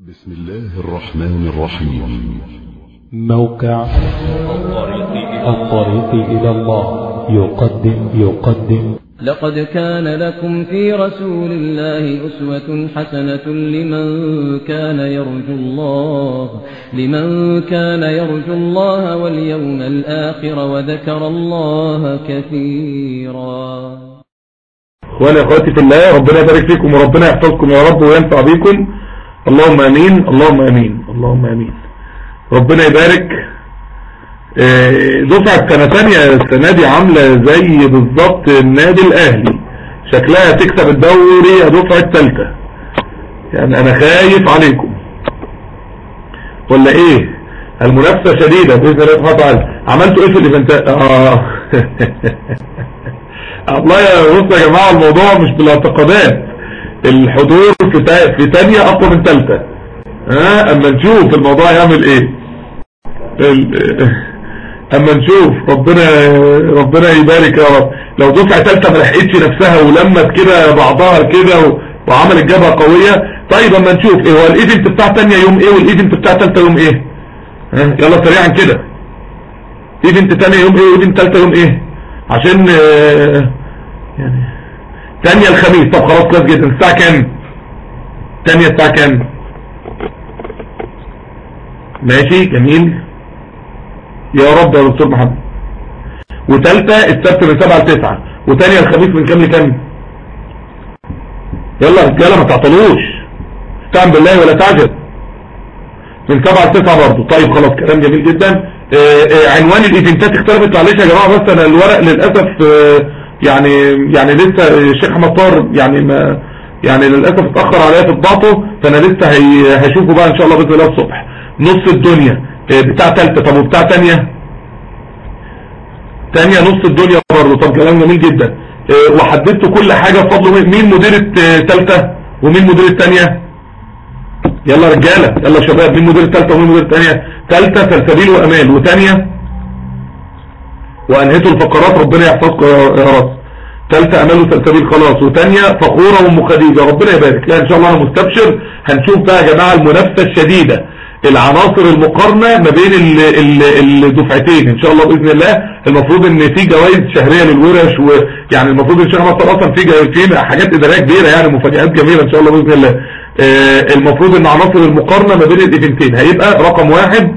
بسم الله الرحمن الرحيم موقع الطريق إلى الله يقدم يقدم لقد كان لكم في رسول الله أسوة حسنة لمن كان يرجو الله لمن كان يرجو الله واليوم الآخر وذكر الله كثيرا وانا اخواتي في الله ربنا يبارك فيكم وربنا يحفظكم يا رب وينفع بيكم اللهم امين اللهم امين اللهم امين ربنا يبارك آه، دفعة سنة تانية السنة دي عاملة زي بالظبط النادي الاهلي شكلها تكسب الدوري يا دفعة تالتة يعني انا خايف عليكم ولا ايه المنافسة شديدة بإذن الله سبحانه وتعالى عملتوا ايه في الايفنتات اه والله يا بص يا جماعة الموضوع مش بالاعتقادات الحضور في تا... في تانية اقوى من تالتة ها اما نشوف الموضوع يعمل ايه ال... اما نشوف ربنا ربنا يبارك يا رب لو دفعة تالتة ما لحقتش نفسها ولمت كده بعضها كده و... وعملت جبهة قوية طيب اما نشوف ايه هو الايفنت بتاع تانية يوم ايه والايفنت بتاع تالتة يوم ايه ها يلا سريعا كده ايفنت تانية يوم ايه وايفنت تالتة يوم ايه عشان آه، يعني تانية الخميس طب خلاص كويس جدا الساعة كام تانية الساعة كام ماشي جميل يا رب يا دكتور محمد وتالتة السبت من سبعة لتسعة وتانية الخميس من كام لكام يلا رجالة ما تعطلوش استعن بالله ولا تعجب من سبعة لتسعة برضه طيب خلاص كلام جميل جدا آه، آه، عنوان الايفنتات اختلفت معلش يا جماعة بس انا الورق للأسف آه، يعني يعني لسه الشيخ احمد طاهر يعني ما يعني للأسف اتأخر عليا في طباعته فانا لسه هي هشوفه بقى ان شاء الله بإذن الله الصبح نص الدنيا آه، بتاع تالتة طب وبتاع تانية تانية نص الدنيا برضه طب كلام جميل جدا آه، وحددت كل حاجة بفضل مين مين مديرة آه، تالتة ومين مديرة تانية يلا رجالة يلا شباب مين مدير التالتة ومين مدير التانية تالتة سلسبيل وأمان وتانية وأنهيتوا الفقرات ربنا يحفظكم يا يا رب تالتة أمال وسلسبيل خلاص وتانية فخورة وأم خديجة ربنا يبارك لا إن شاء الله أنا مستبشر هنشوف بقى يا جماعة المنافسة الشديدة العناصر المقارنة ما بين ال- ال- الدفعتين ان شاء الله باذن الله المفروض ان في جوائز شهرية للورش ويعني المفروض ان شاء الله اصلا في جا- في حاجات اداريه كبيره يعني مفاجآت جميله ان شاء الله باذن الله آه، المفروض ان عناصر المقارنة ما بين الايفنتين هيبقى رقم واحد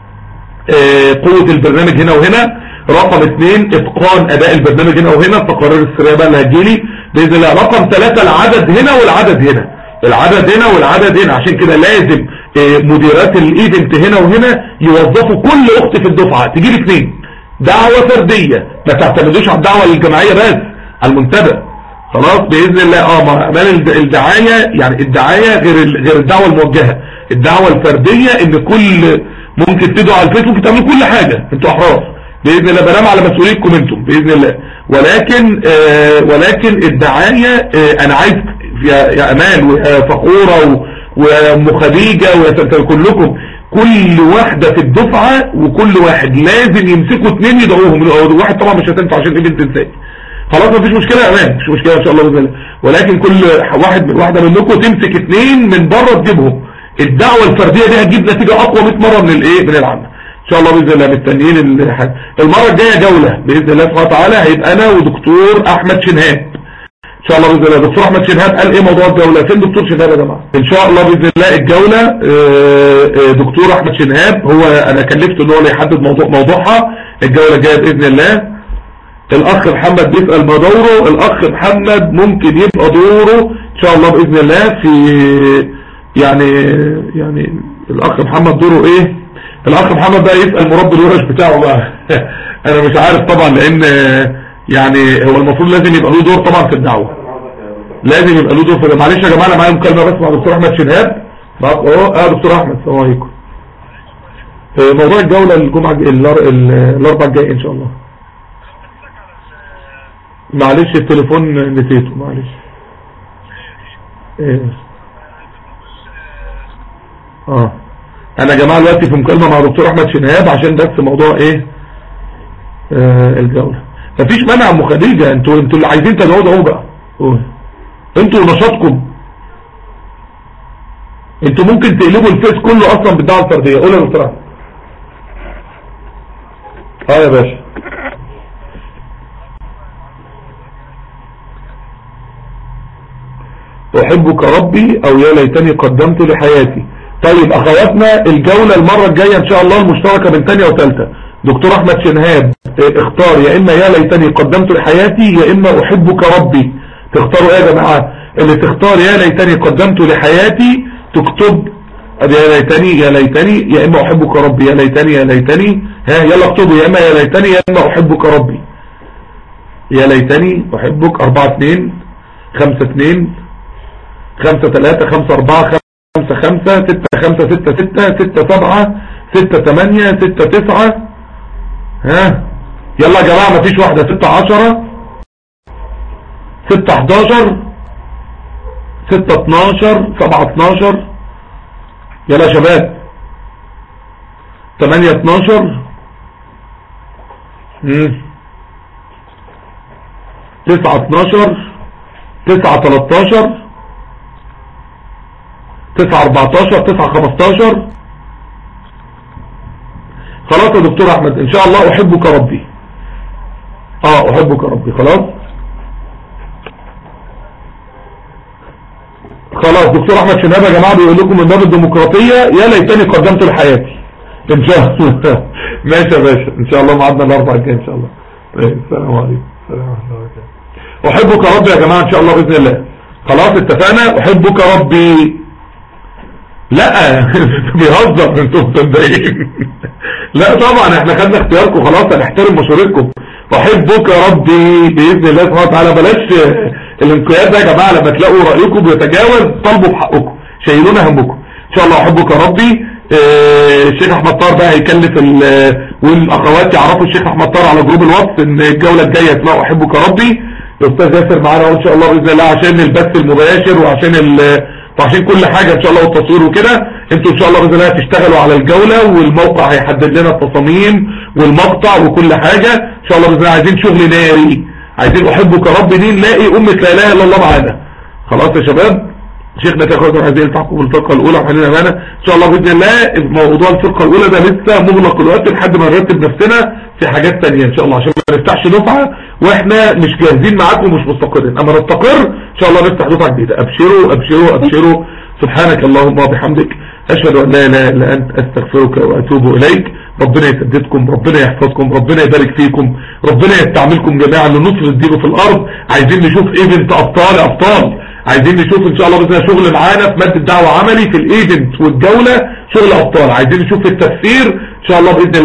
آه، قوة البرنامج هنا وهنا رقم اثنين اتقان اداء البرنامج هنا وهنا التقارير السرية بقى اللي هتجيلي باذن الله رقم ثلاثة العدد هنا والعدد هنا العدد هنا والعدد هنا عشان كده لازم آه، مديرات الايفنت هنا وهنا يوظفوا كل اخت في الدفعة تجيب اثنين دعوة فردية ما تعتمدوش على الدعوة الجماعية بس على المنتدى خلاص باذن الله اه ما اعمال الد- الدعايه يعني الدعايه غير ال- غير الدعوه الموجهه الدعوه الفرديه ان كل ممكن تدعوا على الفيسبوك تعملوا كل حاجه انتوا احرار باذن الله بنام على مسؤوليتكم انتم باذن الله ولكن آه ولكن الدعايه آه انا عايز يا, يا امان ويا فخوره و- وام خديجه ويا ت- كلكم كل واحدة في الدفعة وكل واحد لازم يمسكوا اتنين يدعوهم واحد طبعا مش هتنفع عشان ايفنت انسان خلاص مفيش مشكلة يا امان مش مشكلة ان شاء الله باذن الله ولكن كل واحد واحدة منكم تمسك اتنين من بره تجيبهم الدعوة الفردية دي هتجيب نتيجة اقوى 100 مرة من الايه من العامة ان شاء الله باذن الله مستنيين ال- المرة الجاية جولة باذن الله سبحانه وتعالى هيبقى انا ودكتور احمد شنهاب ان شاء الله باذن الله دكتور احمد شنهاب قال ايه موضوع الجولة فين دكتور شنهاب يا جماعة ان شاء الله باذن الله الجولة آه، آه، دكتور احمد شنهاب هو انا كلفته ان هو اللي يحدد موضوع موضوعها الجولة الجاية باذن الله الاخ محمد بيسأل ما دوره الاخ محمد ممكن يبقى دوره ان شاء الله باذن الله في يعني يعني الاخ محمد دوره ايه الاخ محمد بقى يسأل مربي الورش بتاعه بقى انا مش عارف طبعا لان يعني هو المفروض لازم يبقى له دور طبعا في الدعوة لازم يبقى له دور في معلش يا جماعه انا معايا مكالمه بس مع دكتور احمد شنهاب معاك اهو اه دكتور احمد السلام عليكم آه، موضوع الجوله الجمعه الج- الأر- ال- الاربعاء الجاي ان شاء الله معلش التليفون نسيته معلش ايه اه انا يا جماعه دلوقتي في مكالمه مع دكتور احمد شنهاب عشان بس موضوع ايه آه الجوله مفيش مانع يا ام خديجه انتوا انتوا اللي عايزين تدعوا اهو بقى قول. انتوا نشاطكم انتوا ممكن تقلبوا الفيس كله اصلا بالدعوه الفرديه قول يا دكتور احمد اه يا باشا احبك ربي او يا ليتني قدمت لحياتي طيب اخواتنا الجولة المرة الجاية ان شاء الله المشتركة بين تانية وتالتة دكتور احمد شنهاب اه، اختار يا اما يا ليتني قدمت لحياتي يا اما احبك ربي تختاروا ايه يا جماعة اللي تختار يا ليتني قدمت لحياتي تكتب يا ليتني يا ليتني يا اما احبك ربي يا ليتني يا ليتني ها يلا اكتبوا يا اما يا ليتني يا اما احبك ربي يا ليتني احبك اربعة اتنين خمسة اتنين خمسة تلاتة خمسة اربعة خمسة خمسة ستة خمسة ستة ستة ستة سبعة ستة تمانية ستة تسعة ها يلا يا جماعة مفيش واحدة ستة عشرة ستة حداشر ستة اتناشر سبعة اتناشر يلا يا شباب تمانية اتناشر مم. تسعة اتناشر تسعة تلاتاشر تسعة اربعتاشر تسعة خمستاشر خلاص يا دكتور احمد ان شاء الله احبك ربي اه احبك ربي خلاص خلاص دكتور احمد شناب يا جماعه بيقول لكم من باب الديمقراطيه يا ليتني قدمت لحياتي ان شاء الله ماشي يا باشا ان شاء الله معادنا الاربع الجاي ان شاء الله طيب السلام عليكم السلام ورحمه الله وبركاته احبك ربي يا جماعه ان شاء الله باذن الله خلاص اتفقنا احبك ربي لا بيهزر انتوا مصدقين لا طبعا احنا خدنا اختياركم خلاص هنحترم مشورتكم احبك ربي باذن الله سبحانه وتعالى بلاش الانقياد ده يا جماعه لما تلاقوا رايكم بيتجاوز طالبوا بحقكم شيلونا همكم ان شاء الله احبك ربي اه الشيخ احمد طار بقى هيكلف والاخوات يعرفوا الشيخ احمد طار على جروب الواتس ان الجوله الجايه اسمها احبك ربي الاستاذ ياسر معانا ان شاء الله باذن الله عشان البث المباشر وعشان وعشان كل حاجة ان شاء الله والتصوير وكده انتوا ان شاء الله باذن الله تشتغلوا على الجولة والموقع هيحدد لنا التصاميم والمقطع وكل حاجة ان شاء الله باذن الله عايزين شغل ناري عايزين احبك يا رب دي نلاقي امة لا اله الا الله معانا خلاص يا شباب شيخنا تاخد عايزين يلتحقوا بالفرقة الاولى وحنين امانة ان شاء الله باذن الله موضوع الفرقة الاولى ده لسه مغلق الوقت لحد ما نرتب نفسنا في حاجات تانية ان شاء الله عشان ما نفتحش دفعة واحنا مش جاهزين معاكم ومش مستقرين اما نستقر ان شاء الله نفتح دفعة جديدة ابشروا ابشروا ابشروا سبحانك اللهم وبحمدك اشهد ان لا اله الا انت استغفرك واتوب اليك ربنا يسددكم ربنا يحفظكم ربنا يبارك فيكم ربنا يستعملكم جميعا لنصر الدين في الارض عايزين نشوف ايفنت ابطال ابطال عايزين نشوف ان شاء الله باذن الله شغل معانا في ماده دعوه عملي في الايفنت والجوله شغل ابطال عايزين نشوف في التفسير ان شاء الله باذن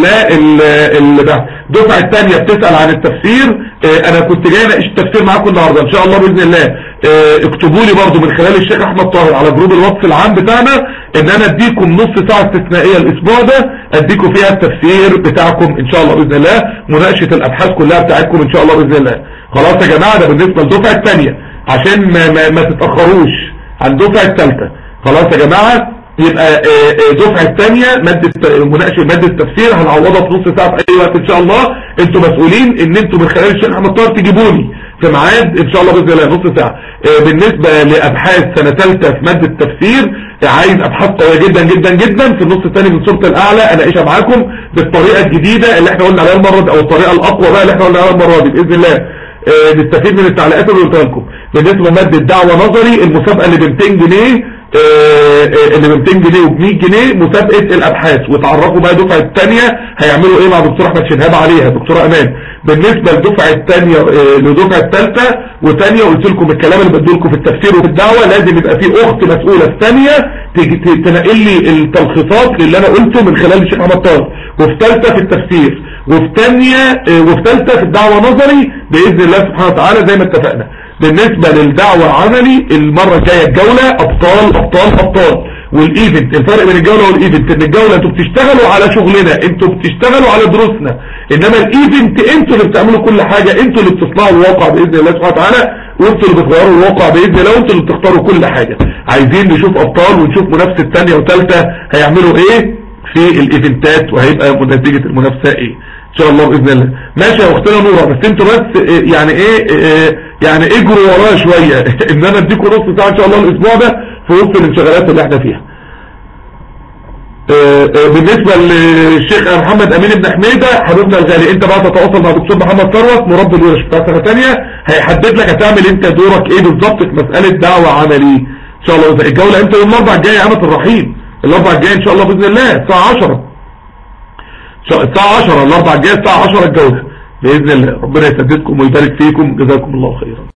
الله الدفعه الثانيه بتسال عن التفسير اه انا كنت جاي اناقش التفسير معاكم النهارده ان شاء الله باذن الله اه اكتبوا لي برضو من خلال الشيخ احمد طاهر على جروب الواتس العام بتاعنا ان انا اديكم نص ساعه استثنائيه الاسبوع ده اديكم فيها التفسير بتاعكم ان شاء الله باذن الله مناقشه الابحاث كلها بتاعتكم ان شاء الله باذن الله خلاص يا جماعه ده بالنسبه للدفعه الثانيه عشان ما, ما, ما تتاخروش عن الدفعه الثالثه خلاص يا جماعه يبقى الدفعه الثانيه ماده مناقشه ماده التفسير هنعوضها في نص ساعه في اي وقت ان شاء الله انتوا مسؤولين ان انتوا من خلال الشيخ احمد طاهر تجيبوني في ميعاد ان شاء الله باذن الله نص ساعه بالنسبه لابحاث سنه ثالثه في ماده التفسير عايز ابحاث قويه جدا جدا جدا في النص الثاني من سوره الاعلى اناقشها معاكم بالطريقه الجديده اللي احنا قلنا عليها المره دي او الطريقه الاقوى بقى اللي احنا قلنا عليها المره دي باذن الله نستفيد من التعليقات اللي قلتها لكم بالنسبه لماده دعوه نظري المسابقه اللي ب 200 جنيه اللي ب 200 جنيه وب 100 جنيه مسابقه الابحاث وتعرفوا بقى الدفعه الثانيه هيعملوا ايه مع دكتور احمد شنهاب عليها دكتوره امان بالنسبه للدفعه الثانيه للدفعه الثالثه وثانيه قلت لكم الكلام اللي بديه لكم في التفسير وفي الدعوه لازم يبقى في اخت مسؤوله الثانيه تنقل لي التلخيصات اللي انا قلته من خلال الشيخ احمد طاهر وفي ثالثه في التفسير وفي ثانيه وفي ثالثه في الدعوه نظري باذن الله سبحانه وتعالى زي ما اتفقنا بالنسبة للدعوة عملي المرة الجاية الجولة ابطال ابطال ابطال والايفنت الفرق بين الجولة والايفنت ان الجولة انتوا بتشتغلوا على شغلنا انتوا بتشتغلوا على دروسنا انما الايفنت انتوا اللي بتعملوا كل حاجة انتوا اللي بتصنعوا الواقع باذن الله سبحانه وتعالى وانتوا اللي بتغيروا الواقع باذن الله وانتوا اللي بتختاروا كل حاجة عايزين نشوف ابطال ونشوف منافسة ثانيه وثالثه هيعملوا ايه في الايفنتات وهيبقى نتيجة المنافسة ايه ان شاء الله باذن الله ماشي يا اختنا نوره بس انتوا بس يعني ايه, إيه يعني اجروا ورايا شويه ان انا اديكم نص ساعه ان شاء الله الاسبوع ده في وسط الانشغالات اللي احنا فيها آه، آه، بالنسبة للشيخ محمد امين بن حميدة حبيبنا الغالي انت بقى تتواصل مع دكتور محمد ثروت مربي الورش بتاع سنة تانية هيحدد لك هتعمل انت دورك ايه بالظبط في مسألة دعوة عملي ان شاء الله الجولة امتى يوم الاربع الجاي يا عمة الرحيم الاربع الجاي ان شاء الله باذن الله الساعة 10 الساعة 10 الاربع الجاي الساعة 10 الجولة باذن الله ربنا يسددكم ويبارك فيكم جزاكم الله خيرا